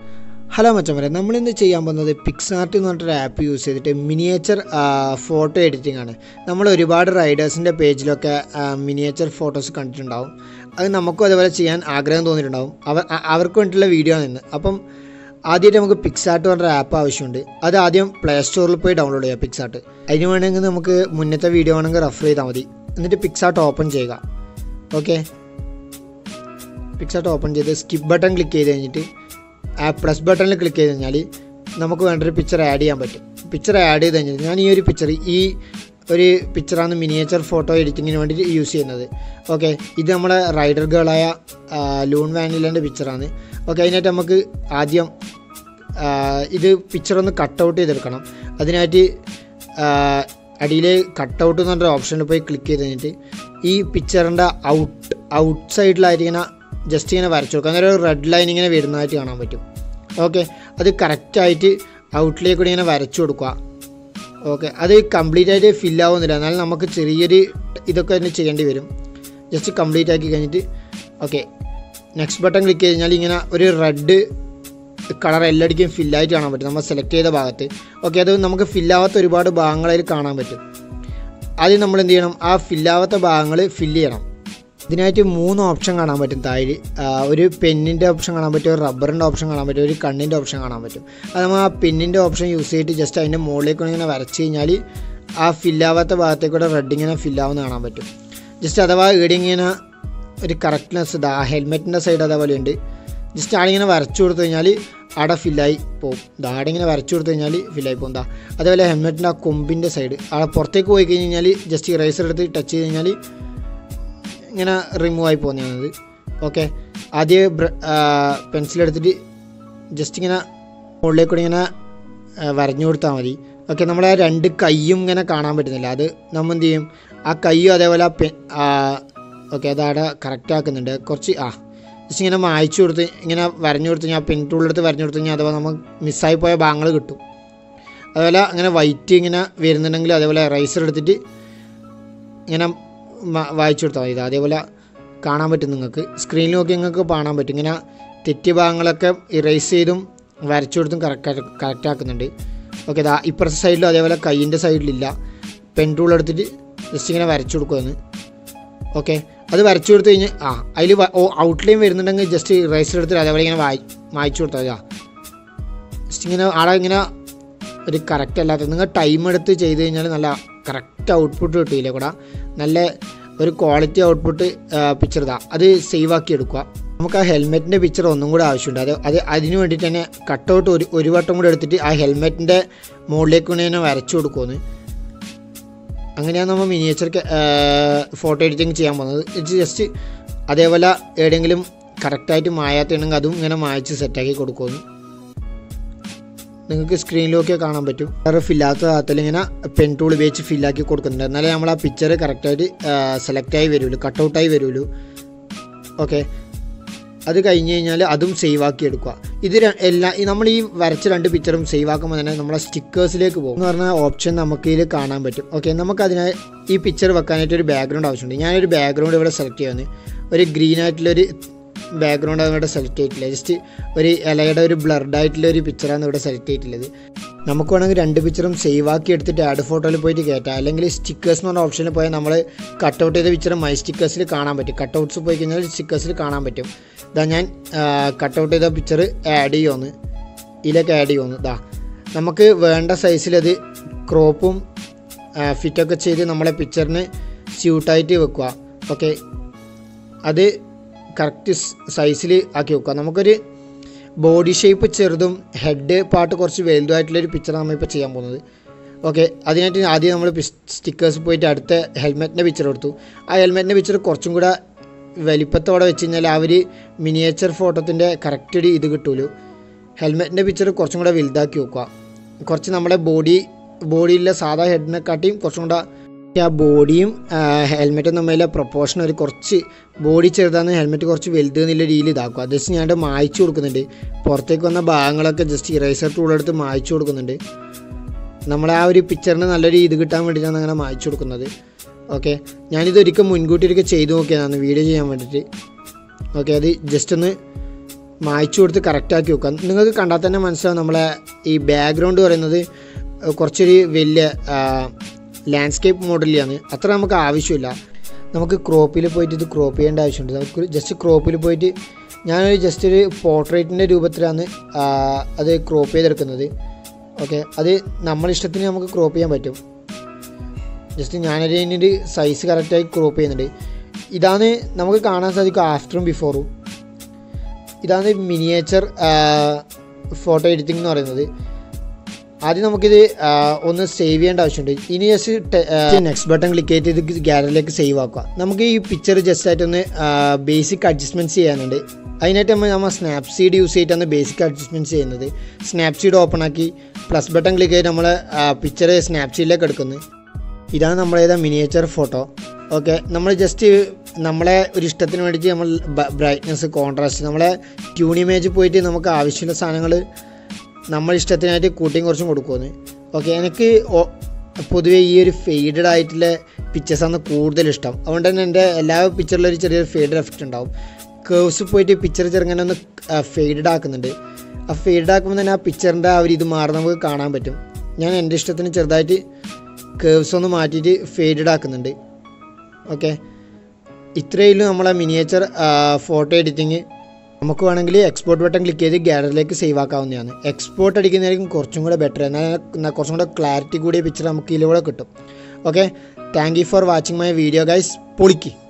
Hello മച്ചന്മാരെ നമ്മളിന്ന് ചെയ്യാൻ പോകുന്നത് പിക്സാർട്ട് എന്ന് പറഞ്ഞിട്ടൊരു ആപ്പ് യൂസ് ചെയ്തിട്ട് മിനിയേച്ചർ ഫോട്ടോ എഡിറ്റിംഗ് ആണ് നമ്മൾ ഒരുപാട് റൈഡേഴ്സിൻ്റെ പേജിലൊക്കെ മിനിയേച്ചർ ഫോട്ടോസ് കണ്ടിട്ടുണ്ടാവും അത് നമുക്കും അതുപോലെ ചെയ്യാൻ ആഗ്രഹം തോന്നിയിട്ടുണ്ടാവും അവർ അ- അവർക്ക് വേണ്ടിയിട്ടുള്ള വീഡിയോ ആണ് ഇന്ന് അപ്പം ആദ്യമായിട്ട് നമുക്ക് പിക്സാർട്ട് പറഞ്ഞ ആപ്പ് ആവശ്യമുണ്ട് അത് ആദ്യം പ്ലേ സ്റ്റോറിൽ പോയി ഡൗൺലോഡ് ചെയ്യുക പിക്സാർട്ട് അതിന് വേണമെങ്കിൽ നമുക്ക് മുന്നത്തെ വീഡിയോ വേണമെങ്കിൽ റെഫർ ചെയ്താൽ മതി എന്നിട്ട് പിക്സാർട്ട് ഓപ്പൺ ചെയ്യുക ഓക്കെ പിക്സാർട്ട് ഓപ്പൺ ചെയ്ത് സ്കിപ്പ് ബട്ടൺ ക്ലിക്ക് ചെയ്ത് കഴിഞ്ഞിട്ട് ആ പ്ലസ് ബട്ടണിൽ ക്ലിക്ക് ചെയ്ത് കഴിഞ്ഞാൽ നമുക്ക് വേണ്ട ഒരു പിക്ചർ ആഡ് ചെയ്യാൻ പറ്റും പിക്ചർ ആഡ് ചെയ്ത് കഴിഞ്ഞാൽ ഞാൻ ഈ ഒരു പിക്ചർ ഈ ഒരു പിക്ചറാണ് മിനിയേച്ചർ ഫോട്ടോ എഡിറ്റിങ്ങിന് വേണ്ടി യൂസ് ചെയ്യുന്നത് ഓക്കെ ഇത് നമ്മുടെ റൈഡർ ഗേളായ ലൂൺ വാനിലേൻ്റെ പിക്ചറാണ് ഓക്കെ അതിനായിട്ട് നമുക്ക് ആദ്യം ആ, ഇത് പിക്ചർ ഒന്ന് കട്ട് ഔട്ട് ചെയ്തെടുക്കണം അതിനായിട്ട് അടിയിൽ കട്ട് ഔട്ട് എന്ന് പറഞ്ഞ ഓപ്ഷനിൽ പോയി ക്ലിക്ക് ചെയ്ത് കഴിഞ്ഞിട്ട് ഈ പിക്ചറിൻ്റെ ഔട്ട് ഔട്ട് സൈഡിലായിട്ട് ഇങ്ങനെ ജസ്റ്റ് ഇങ്ങനെ വരച്ചു കൊടുക്കുക അന്നേരം ഒരു റെഡ് ലൈൻ ഇങ്ങനെ വരുന്നതായിട്ട് കാണാൻ പറ്റും ഓക്കെ അത് കറക്റ്റായിട്ട് ഔട്ടിലേക്ക് കൂടി ഇങ്ങനെ വരച്ചു കൊടുക്കുക ഓക്കെ അത് കംപ്ലീറ്റ് ആയിട്ട് ഫില്ല് ആവുന്നില്ല എന്നാലും നമുക്ക് ചെറിയൊരു ഇതൊക്കെ തന്നെ ചെയ്യേണ്ടി വരും ജസ്റ്റ് കംപ്ലീറ്റ് ആക്കി കഴിഞ്ഞിട്ട് ഓക്കെ നെക്സ്റ്റ് ബട്ടൺ ക്ലിക്ക് ചെയ്ത് കഴിഞ്ഞാൽ ഇങ്ങനെ ഒരു റെഡ് കളർ എല്ലാടിക്കും ഫില്ലായിട്ട് കാണാൻ പറ്റും നമ്മൾ സെലക്ട് ചെയ്ത ഭാഗത്ത് ഓക്കെ അത് നമുക്ക് ഫില്ലാവാത്ത ഒരുപാട് ഭാഗങ്ങളിൽ കാണാൻ പറ്റും ആദ്യം നമ്മൾ എന്ത് ചെയ്യണം ആ ഫില്ലാവാത്ത ഭാഗങ്ങൾ ഫില്ല് ചെയ്യണം ഇതിനായിട്ട് മൂന്ന് ഓപ്ഷൻ കാണാൻ പറ്റും താഴെ ആ, ഒരു പെന്നിൻ്റെ ഓപ്ഷൻ കാണാൻ പറ്റും ഒരു റബ്ബറിൻ്റെ ഓപ്ഷൻ കാണാൻ പറ്റും ഒരു കണ്ണിൻ്റെ ഓപ്ഷൻ കാണാൻ പറ്റും അത് നമ്മൾ ആ പെന്നിൻ്റെ ഓപ്ഷൻ യൂസ് ചെയ്തിട്ട് ജസ്റ്റ് അതിൻ്റെ മുകളിലേക്ക് ഇങ്ങനെ വരച്ച് കഴിഞ്ഞാൽ ആ ഫില്ലാവാത്ത ഭാഗത്തേക്കൂടെ റെഡ് ഇങ്ങനെ ഫില്ലാവുന്ന കാണാൻ പറ്റും ജസ്റ്റ് അഥവാ ഇവിടെ ഇങ്ങനെ ഒരു കറക്റ്റ്നെസ് ഇതാ ഹെൽമെറ്റിൻ്റെ സൈഡ് അതേപോലെ ഉണ്ട് ജസ്റ്റ് ആളിങ്ങനെ വരച്ചു കൊടുത്തു കഴിഞ്ഞാൽ അവിടെ ഫില്ലായി പോകും ഇതാ ആടെ ഇങ്ങനെ വരച്ചു കൊടുത്തു കഴിഞ്ഞാൽ ഫില്ലായി പോകും ദാ അതേപോലെ ഹെൽമെറ്റിൻ്റെ ആ കൊമ്പിൻ്റെ സൈഡ് അവിടെ പുറത്തേക്ക് പോയി കഴിഞ്ഞ് കഴിഞ്ഞാൽ ജസ്റ്റ് ഇറേസർ എടുത്ത് ടച്ച് ചെയ്ത് കഴിഞ്ഞാൽ ഇങ്ങനെ റിമൂവ് ആയി പോകുന്നതാണത് ഓക്കെ ആദ്യം പെൻസിൽ എടുത്തിട്ട് ജസ്റ്റ് ഇങ്ങനെ മുകളിലേക്ക് കൂടി ഇങ്ങനെ ആ, വരഞ്ഞു കൊടുത്താൽ മതി ഓക്കെ നമ്മളെ രണ്ട് കൈയും ഇങ്ങനെ കാണാൻ പറ്റുന്നില്ല അത് നമ്മൾ എന്ത് ചെയ്യും ആ കൈയും അതേപോലെ ആ പെ ഓക്കെ അത് അവിടെ കറക്റ്റ് ആക്കുന്നുണ്ട് കുറച്ച് ആ ജസ്റ്റ് ഇങ്ങനെ മായച്ചു കൊടുത്ത് ഇങ്ങനെ വരഞ്ഞു കൊടുത്ത് കഴിഞ്ഞാൽ പെൻ ടൂളെടുത്ത് വരഞ്ഞു കൊടുത്ത് കഴിഞ്ഞാൽ അഥവാ നമുക്ക് മിസ്സായി പോയ ഭാഗങ്ങൾ കിട്ടും അതുപോലെ അങ്ങനെ വൈറ്റ് ഇങ്ങനെ വരുന്നുണ്ടെങ്കിൽ അതേപോലെ റൈസർ എടുത്തിട്ട് ഇങ്ങനെ മ- വായിച്ചു കൊടുത്താൽ മതി ഇത് അതേപോലെ കാണാൻ പറ്റും നിങ്ങൾക്ക് സ്ക്രീനിൽ നോക്കി നിങ്ങൾക്ക് കാണാൻ പറ്റും ഇങ്ങനെ തെറ്റിയ ഭാഗങ്ങളൊക്കെ ഇറേസ് ചെയ്തും വരച്ചു കൊടുത്തും കറക്റ്റ് കറക്റ്റ് ആക്കുന്നുണ്ട് ഓക്കെ ഇതാ ഇപ്പുറത്തെ സൈഡിലും അതേപോലെ കൈയിൻ്റെ സൈഡിലില്ല പെൻ ടൂൾ എടുത്തിട്ട് ജസ്റ്റ് ഇങ്ങനെ വരച്ചു കൊടുക്കുമെന്ന് ഓക്കെ അത് വരച്ചു കൊടുത്തു കഴിഞ്ഞ് ആ അതിൽ ഔട്ട്ലൈൻ വരുന്നുണ്ടെങ്കിൽ ജസ്റ്റ് ഇറേസർ എടുത്തിട്ട് അതേപോലെ ഇങ്ങനെ വായി വായിച്ചു കൊടുത്താൽ മതി. ആ ജസ്റ്റ് ഇങ്ങനെ ആളെ ഇങ്ങനെ ഒരു കറക്റ്റ് അല്ലാത്ത നിങ്ങൾ ടൈം എടുത്ത് ചെയ്ത് കഴിഞ്ഞാൽ നല്ല കറക്റ്റ് ഔട്ട്പുട്ട് കിട്ടിയില്ലേ കൂടെ നല്ല ഒരു ക്വാളിറ്റി ഔട്ട്പുട്ട് പിക്ചർ ഇതാ അത് സേവ് ആക്കി എടുക്കുക നമുക്ക് ആ ഹെൽമെറ്റിൻ്റെ പിക്ചർ ഒന്നും കൂടെ ആവശ്യമുണ്ട് അത് അത് അതിന് വേണ്ടിയിട്ട് തന്നെ കട്ടൗട്ട് ഒരു ഒരു വട്ടം കൂടെ എടുത്തിട്ട് ആ ഹെൽമെറ്റിൻ്റെ മുകളിലേക്ക് കൊണ്ട് തന്നെ വരച്ചു കൊടുക്കുമെന്ന് അങ്ങനെയാണ് നമ്മൾ മിനിയേച്ചർ ഫോട്ടോ എഡിറ്റിംഗ് ചെയ്യാൻ പോകുന്നത് ഇത് ജസ്റ്റ് അതേപോലെ എവിടെയെങ്കിലും കറക്റ്റായിട്ട് മായാത്തുണ്ടെങ്കിൽ അതും ഇങ്ങനെ മായച്ച് സെറ്റാക്കി കൊടുക്കുമെന്ന് നിങ്ങൾക്ക് സ്ക്രീനിലൊക്കെ കാണാൻ പറ്റും കളർ ഫില്ലാത്ത ഭാഗത്തിൽ ഇങ്ങനെ പെൻ ടൂൾ ഉപയോഗിച്ച് ഫില്ലാക്കി കൊടുക്കുന്നുണ്ട് എന്നാലേ നമ്മൾ ആ പിക്ചർ കറക്റ്റായിട്ട് സെലക്ട് ആയി വരുള്ളൂ കട്ടൗട്ടായി വരുള്ളൂ ഓക്കെ അത് കഴിഞ്ഞ് കഴിഞ്ഞാൽ അതും സേവ് ആക്കി എടുക്കുക ഇത് ര- എല്ലാ ഈ നമ്മൾ ഈ വരച്ച രണ്ട് പിക്ചറും സേവ് ആക്കുമ്പോൾ തന്നെ നമ്മളെ സ്റ്റിക്കേഴ്സിലേക്ക് പോകും എന്ന് പറഞ്ഞ ഓപ്ഷൻ നമുക്ക് ഇതിൽ കാണാൻ പറ്റും ഓക്കെ നമുക്ക് അതിനായി ഈ പിക്ചർ വെക്കാനായിട്ട് ഒരു ബാക്ക്ഗ്രൗണ്ട് ആവശ്യമുണ്ട് ഞാനൊരു ബാക്ക്ഗ്രൗണ്ട് ഇവിടെ സെലക്ട് ചെയ്യുന്നത് ഒരു ഗ്രീൻ ആയിട്ടുള്ളൊരു ബാക്ക്ഗ്രൗണ്ട് ഇവിടെ സെലക്ട് ചെയ്തിട്ടില്ല ജസ്റ്റ് ഒരു ഇലയുടെ ഒരു ബ്ലർഡ് ആയിട്ടുള്ള ഒരു പിക്ചറാണ് ഇവിടെ സെലക്ട് ചെയ്തിട്ടുള്ളത് നമുക്ക് വേണമെങ്കിൽ രണ്ട് പിക്ചറും സേവ് ആക്കി എടുത്തിട്ട് ആഡ് ഫോട്ടോയിൽ പോയിട്ട് കയറ്റാം അല്ലെങ്കിൽ സ്റ്റിക്കേഴ്സ് എന്ന് പറഞ്ഞ ഓപ്ഷനിൽ പോയാൽ നമ്മൾ കട്ടൗട്ട് ചെയ്ത പിക്ചർ മൈ സ്റ്റിക്കേഴ്സിൽ കാണാൻ പറ്റും കട്ടൗട്ട്സ് പോയി കഴിഞ്ഞാൽ സ്റ്റിക്കേഴ്സിൽ കാണാൻ പറ്റും ഇതാ ഞാൻ കട്ടൗട്ട് ചെയ്ത പിക്ചർ ആഡ് ചെയ്യുമെന്ന് ഇതിലേക്ക് ആഡ് ചെയ്യുമെന്ന് ഇതാ നമുക്ക് വേണ്ട സൈസിലത് ക്രോപ്പും ഫിറ്റൊക്കെ ചെയ്ത് നമ്മളെ പിക്ചറിന് സ്യൂട്ടായിട്ട് വെക്കുക ഓക്കെ അത് കറക്റ്റ് സൈസിൽ ആക്കി വെക്കുക നമുക്കൊരു ബോഡി ഷേപ്പ് ചെറുതും ഹെഡ് പാർട്ട് കുറച്ച് വലുതുമായിട്ടുള്ളൊരു പിക്ചർ നമ്മളിപ്പോൾ ചെയ്യാൻ പോകുന്നത് ഓക്കെ അതിനായിട്ട് ആദ്യം നമ്മൾ സ്റ്റിക്കേഴ്സ് പോയിട്ട് അടുത്ത ഹെൽമെറ്റിൻ്റെ പിക്ചർ എടുത്തു ആ ഹെൽമെറ്റിൻ്റെ പിക്ചർ കുറച്ചും കൂടെ വലിപ്പത്തോടെ വെച്ച് കഴിഞ്ഞാൽ ആ ഒരു മിനിയേച്ചർ ഫോട്ടോത്തിൻ്റെ കറക്റ്റ് ഒരു ഇത് കിട്ടുമല്ലോ ഹെൽമെറ്റിൻ്റെ പിക്ചർ കുറച്ചും കൂടെ വലുതാക്കി വെക്കുക കുറച്ച് നമ്മുടെ ബോഡി ബോഡിയിലെ സാധാ ഹെഡിനെക്കാട്ടിയും കുറച്ചും കൂടെ ആ ബോഡിയും ഹെൽമെറ്റും തമ്മിലെ പ്രൊപ്പോർഷൻ ഒരു കുറച്ച് ബോഡി ചെറുതാണ് ഹെൽമെറ്റ് കുറച്ച് വലുത് എന്നുള്ള രീതിയിൽ ഇതാക്കുക ജസ്റ്റ് ഞാൻ മായ്ച്ചു കൊടുക്കുന്നുണ്ട് പുറത്തേക്ക് വന്ന ഭാഗങ്ങളൊക്കെ ജസ്റ്റ് ഇറേസർ ടൂൾ എടുത്ത് മായ്ച്ചു കൊടുക്കുന്നുണ്ട് നമ്മളെ ആ ഒരു പിക്ചറിന് നല്ലൊരു ഇത് കിട്ടാൻ വേണ്ടിയിട്ടാണ് അങ്ങനെ മായ്ച്ചു കൊടുക്കുന്നത് ഓക്കെ ഞാനിത് ഒരിക്കൽ മുൻകൂട്ടി ഒരിക്കൽ ചെയ്തു നോക്കിയതാണ് വീഡിയോ ചെയ്യാൻ വേണ്ടിയിട്ട് ഓക്കെ അത് ജസ്റ്റ് ഒന്ന് മായ്ച്ചു കൊടുത്ത് കറക്റ്റാക്കി വെക്കാം നിങ്ങൾക്ക് കണ്ടാൽ തന്നെ മനസ്സിലാവും നമ്മളെ ഈ ബാക്ക്ഗ്രൗണ്ട് പറയുന്നത് കുറച്ചൊരു വലിയ ലാൻഡ്സ്കേപ്പ് മോഡലിലാണ് അത്ര നമുക്ക് ആവശ്യമില്ല നമുക്ക് ക്രോപ്പിൽ പോയിട്ട് ഇത് ക്രോപ്പ് ചെയ്യേണ്ട ആവശ്യമുണ്ട് നമുക്ക് ജസ്റ്റ് ക്രോപ്പിൽ പോയിട്ട് ഞാനൊരു ജസ്റ്റ് ഒരു പോർട്രേറ്റിൻ്റെ രൂപത്തിലാണ് ആ, അത് ക്രോപ്പ് ചെയ്തെടുക്കുന്നത് ഓക്കെ അത് നമ്മളിഷ്ടത്തിന് നമുക്ക് ക്രോപ്പ് ചെയ്യാൻ പറ്റും ജസ്റ്റ് ഞാനൊരു അതിൻ്റെ സൈസ് കറക്റ്റായി ക്രോപ്പ് ചെയ്യുന്നുണ്ട് ഇതാണ് നമുക്ക് കാണാൻ സാധിക്കും ആഫ്റ്ററും ബിഫോറും ഇതാണ് മിനിയേച്ചർ ഫോട്ടോ എഡിറ്റിംഗ് എന്ന് പറയുന്നത് ആദ്യം നമുക്കിത് ആ, ഒന്ന് സേവ് ചെയ്യേണ്ട ആവശ്യമുണ്ട് ഇനി ജസ്റ്റ് നെക്സ്റ്റ് ബട്ടൺ ക്ലിക്ക് ചെയ്തിട്ട് ഇത് ഗാലറിയിലേക്ക് സേവ് ആക്കുക നമുക്ക് ഈ പിക്ചർ ജസ്റ്റ് ആയിട്ടൊന്ന് ബേസിക് അഡ്ജസ്റ്റ്മെൻറ്റ്സ് ചെയ്യാനുണ്ട് അതിനായിട്ട് നമ്മൾ നമ്മൾ സ്നാപ്സീഡ് യൂസ് ചെയ്തിട്ടാണ് ബേസിക് അഡ്ജസ്റ്റ്മെൻറ്റ്സ് ചെയ്യുന്നത് സ്നാപ്സീഡ് ഓപ്പൺ ആക്കി പ്ലസ് ബട്ടൺ ക്ലിക്ക് ചെയ്ത് നമ്മൾ പിക്ചർ സ്നാപ്സീഡിലേക്ക് എടുക്കുന്നത് ഇതാണ് നമ്മളേതാ മിനിയേച്ചർ ഫോട്ടോ ഓക്കെ നമ്മൾ ജസ്റ്റ് നമ്മളെ ഒരു ഇഷ്ടത്തിന് വേണ്ടിയിട്ട് നമ്മൾ ബ്രൈറ്റ്നസ് കോൺട്രാസ്റ്റ് നമ്മളെ ട്യൂൺ ഇമേജ് പോയിട്ട് നമുക്ക് ആവശ്യമുള്ള സാധനങ്ങൾ നമ്മൾ ഇഷ്ടത്തിനായിട്ട് കൂട്ടിയും കുറച്ചും കൊടുക്കുമെന്ന് ഓക്കെ എനിക്ക് ഓ- പൊതുവേ ഈ ഒരു ഫെയ്ഡഡ് ആയിട്ടുള്ള പിക്ചേഴ്സാണ് കൂടുതൽ ഇഷ്ടം അതുകൊണ്ട് തന്നെ എൻ്റെ എല്ലാ പിക്ചറിലും ഒരു ചെറിയൊരു ഫെയ്ഡഡ് എഫക്റ്റ് ഉണ്ടാവും കേവ്സ് പോയിട്ട് പിക്ചർ ചെറുങ്ങനെ ഒന്ന് ഫെയ്ഡഡ് ആക്കുന്നുണ്ട് ആ ഫെയ്ഡഡ് ആക്കുമ്പോൾ തന്നെ ആ പിക്ചറിൻ്റെ ആ ഒരു ഇത് മാറി നമുക്ക് കാണാൻ പറ്റും ഞാൻ എൻ്റെ ഇഷ്ടത്തിന് ചെറുതായിട്ട് കേവ്സ് ഒന്ന് മാറ്റിയിട്ട് ഫെയ്ഡഡ് ആക്കുന്നുണ്ട് ഓക്കെ ഇത്രയും നമ്മളെ മിനിയേച്ചർ ഫോട്ടോ എഡിറ്റിങ് നമുക്ക് വേണമെങ്കിൽ എക്സ്പോർട്ട് ബട്ടൺ ക്ലിക്ക് ചെയ്ത് ഗാലറിയിലേക്ക് സേവ് ആക്കാവുന്നതാണ് എക്സ്പോർട്ട് അടിക്കുന്നതായിരിക്കും കുറച്ചും കൂടെ ബെറ്റർ എന്നാൽ എന്നാൽ കുറച്ചും കൂടെ ക്ലാരിറ്റി കൂടിയ പിക്ചർ നമുക്ക് ഇതിലൂടെ കിട്ടും okay thank you for watching my video guys പൊളിക്ക്